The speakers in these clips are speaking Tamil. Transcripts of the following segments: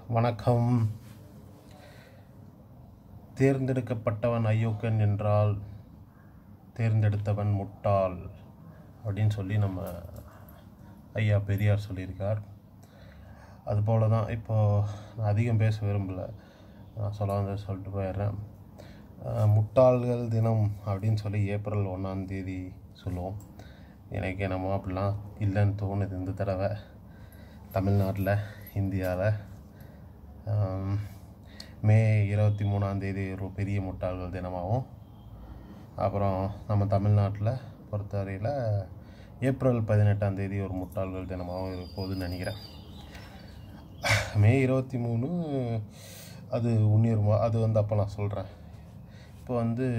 வணக்கம் தேர்ந்தெடுக்கப்பட்டவன் அயோக்கன் என்றால் தேர்ந்தெடுத்தவன் முட்டாள் அப்படின்னு சொல்லி நம்ம ஐயா பெரியார் சொல்லியிருக்கார் அதுபோல தான் இப்போது நான் அதிகம் பேச விரும்பலை நான் சொல்ல வந்ததை சொல்லிட்டு போயிடுறேன் அஹ், முட்டாள்கள் தினம் அப்படின்னு சொல்லி ஏப்ரல் ஒன்றாம் தேதி சொல்லுவோம் எனக்கு என்னமோ அப்படிலாம் இல்லைன்னு தோணுது இந்த தடவை தமிழ்நாட்டில் இந்தியாவில் மே இருபத்தி மூணாம் தேதி ஒரு பெரிய முட்டாள்கள் தினமாகவும் அப்புறம் நம்ம தமிழ்நாட்டில் பொறுத்தவரையில் ஏப்ரல் பதினெட்டாம் தேதி ஒரு முட்டாள்கள் தினமாகவும் இருப்போதுன்னு நினைக்கிறேன் மே இருபத்தி மூணு அது உன்னியர் மா அது வந்து அப்போ நான் சொல்கிறேன் இப்போ வந்து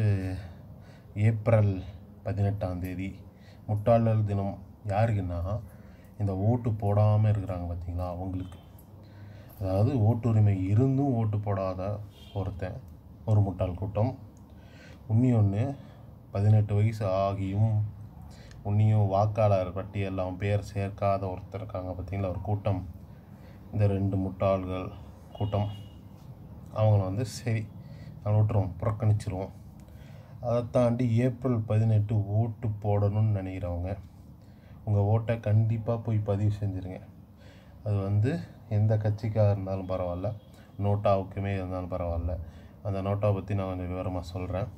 ஏப்ரல் பதினெட்டாம் தேதி முட்டாளர் தினம் யாருக்குன்னா இந்த ஓட்டு போடாமல் இருக்கிறாங்க பார்த்தீங்களா அவங்களுக்கு அதாவது ஓட்டுரிமை இருந்தும் ஓட்டு போடாத ஒருத்தன் ஒரு முட்டாள் கூட்டம் உன்னி ஒன்று பதினெட்டு வயசு ஆகியும் உன்னியும் வாக்காளர் பட்டியலில் அவன் பேர் சேர்க்காத ஒருத்தர் இருக்காங்க பார்த்தீங்களா ஒரு கூட்டம் இந்த ரெண்டு முட்டாள்கள் கூட்டம் அவங்கள வந்து சரி நான் விட்டுருவோம் புறக்கணிச்சிருவோம் அதை தாண்டி ஏப்ரல் பதினெட்டு ஓட்டு போடணும்னு நினைக்கிறவங்க உங்கள் ஓட்டை கண்டிப்பாக போய் பதிவு செஞ்சுருங்க அது வந்து எந்த கட்சிக்காக இருந்தாலும் பரவாயில்ல நோட்டாவுக்குமே இருந்தாலும் பரவாயில்ல அந்த நோட்டாவை பற்றி நான் கொஞ்சம் விவரமாக சொல்கிறேன்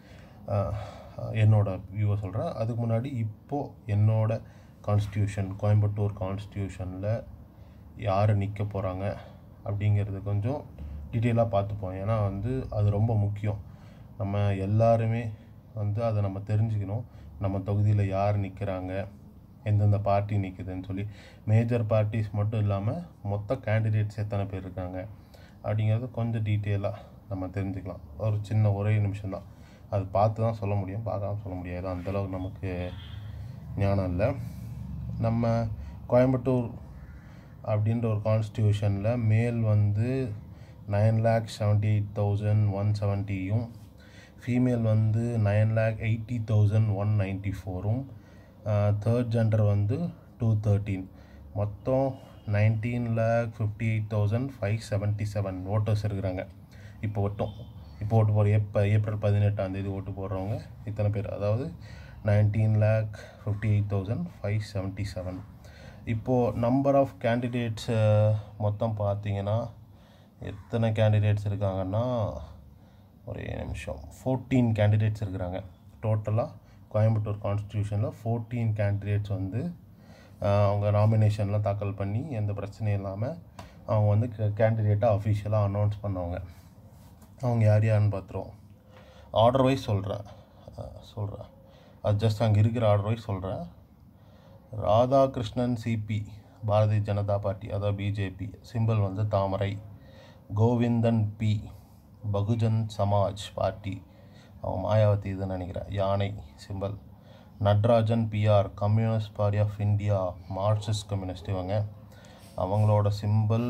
என்னோட வியூவை சொல்கிறேன் அதுக்கு முன்னாடி இப்போது என்னோட கான்ஸ்டியூஷன் கோயம்புத்தூர் கான்ஸ்டியூஷனில் யார் நிற்க போகிறாங்க அப்படிங்கிறது கொஞ்சம் டீட்டெயிலாக பார்த்துப்போம் ஏன்னா வந்து அது ரொம்ப முக்கியம் நம்ம எல்லாருமே வந்து அதை நம்ம தெரிஞ்சுக்கணும் நம்ம தொகுதியில் யார் நிற்கிறாங்க எந்தெந்த பார்ட்டி நிற்குதுன்னு சொல்லி மேஜர் பார்ட்டிஸ் மட்டும் இல்லாமல் மொத்த கேண்டிடேட்ஸ் எத்தனை பேர் இருக்காங்க அப்படிங்கிறது கொஞ்சம் டீட்டெயிலாக நம்ம தெரிஞ்சுக்கலாம் ஒரு சின்ன ஒரே நிமிஷம் தான் அது பார்த்து தான் சொல்ல முடியும் பார்க்காம சொல்ல முடியாது அந்தளவுக்கு நமக்கு ஞானம் இல்லை நம்ம கோயம்புத்தூர் அப்படின்ற ஒரு கான்ஸ்டியூஷனில் மேல் வந்து nine lakh seventy eight thousand one செவன்ட்டியும் ஃபீமேல் வந்து nine lakh eighty thousand one ninety ஃபோரும் தேர்ட் ஜெண்டர் வந்து டூ தேர்ட்டீன் மொத்தம் nineteen lakh fifty eight thousand five seventy seven voters இருக்கிறாங்க இப்போ மட்டும் இப்போ ஓட்டு போகிற எப்போ ஏப்ரல் பதினெட்டாம் தேதி ஓட்டு போடுறவங்க இத்தனை பேர் அதாவது nineteen lakh fifty eight thousand five seventy seven இப்போது நம்பர் ஆஃப் கேண்டிடேட்ஸ் மொத்தம் பார்த்தீங்கன்னா எத்தனை கேண்டிடேட்ஸ் இருக்காங்கன்னா ஒரே நிமிஷம் ஃபோர்டீன் கேண்டிடேட்ஸ் இருக்கிறாங்க டோட்டலாக கோயம்புத்தூர் கான்ஸ்டியூஷனில் ஃபோர்டீன் கேண்டிடேட்ஸ் வந்து ஆஹ், அவங்க நாமினேஷன்லாம் தாக்கல் பண்ணி எந்த பிரச்சனையும் இல்லாமல் அவங்க வந்து கேண்டிடேட்டாக அஃபிஷியலாக அனௌன்ஸ் பண்ணவங்க அவங்க யார் யாருன்னு பார்த்துருவோம் ஆர்டர் வைஸ் சொல்கிறேன் சொல்கிறேன் அது ஜஸ்ட் அங்கே இருக்கிற ஆர்டர் வைஸ் சொல்கிறேன் ராதாகிருஷ்ணன் சிபி பாரதிய ஜனதா பார்ட்டி அதாவது பிஜேபி சிம்பிள் வந்து தாமரை கோவிந்தன் பி பகுஜன் சமாஜ் பார்ட்டி அவன் மாயாவதி இதுன்னு நினைக்கிறேன் யானை symbol Natarajan P R communist party of India Marxist communist இவங்க அவங்களோட சிம்பிள்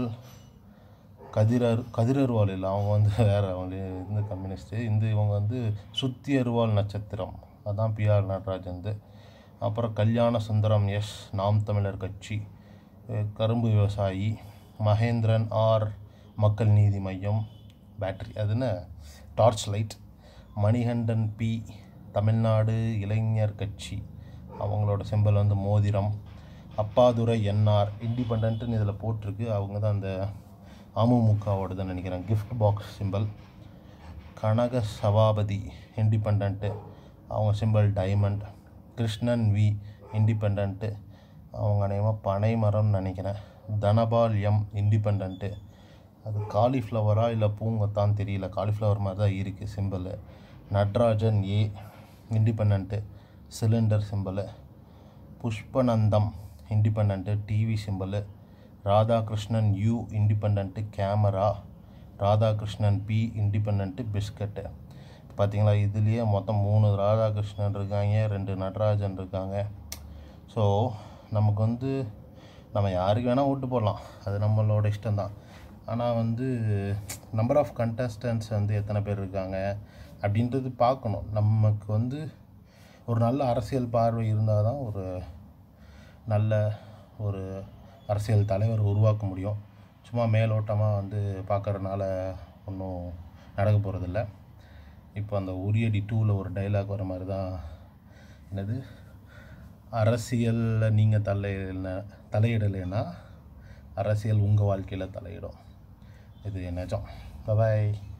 கதிரர் கதிரருவாள் இல்லை அவங்க வந்து வேறு அவங்க இந்த கம்யூனிஸ்ட்டு இந்த இவங்க வந்து சுத்தி அருவாள் நட்சத்திரம் அதான் பிஆர் நடராஜன்து அப்புறம் கல்யாண சுந்தரம் எஸ் நாம் தமிழர் கட்சி அஹ் கரும்பு விவசாயி மகேந்திரன் ஆர் மக்கள் நீதி மையம் பேட்டரி அதுன்னு torch light Manikandan B Tamil Nadu இளைஞர் கட்சி அவங்களோட சிம்பல் வந்து மோதிரம் அப்பாதுரை என்ஆர் இண்டிபெண்ட்டுன்னு இதில் போட்டிருக்கு அவங்க தான் அந்த அமமுகவோடதுன்னு நினைக்கிறேன் gift box symbol Kanaka Sabapathi independent அவங்க symbol diamond Krishnan V independent அவங்க அநேகமாக பனைமரம்னு நினைக்கிறேன் தனபால் எம் இண்டிபெண்ட்டு அது காலிஃப்ளவரா இல்லை பூங்கத்தான் தெரியல காலிஃப்ளவர் மாதிரி தான் இருக்குது symbol Natarajan A independent cylinder symbol Pushpanandam independent TV symbol Radhakrishnan U independent camera Radhakrishnan P independent biscuit பார்த்தீங்களா இதுலேயே மொத்தம் மூணு ராதாகிருஷ்ணன் இருக்காங்க ரெண்டு நடராஜன் இருக்காங்க ஸோ நமக்கு வந்து நம்ம யாருக்கு வேணால் ஓட்டு போடலாம் அது நம்மளோட இஷ்டம்தான் ஆனால் வந்து நம்பர் ஆஃப் கண்டஸ்டன்ஸ் வந்து எத்தனை பேர் இருக்காங்க அப்படின்றது பார்க்கணும் நமக்கு வந்து ஒரு நல்ல அரசியல் பார்வை இருந்தால் தான் ஒரு நல்ல ஒரு அரசியல் தலைவர் உருவாக்க முடியும் சும்மா மேலோட்டமாக வந்து பார்க்கறதுனால ஒன்றும் நடக்க போகிறதில்ல இப்போ அந்த உரியடி டூவில் ஒரு டைலாக் வர மாதிரி தான் என்னது அரசியலில் நீங்கள் தலையிடல தலையிடலைன்னா அரசியல் உங்கள் வாழ்க்கையில் தலையிடும் இது நிஜம் பாய்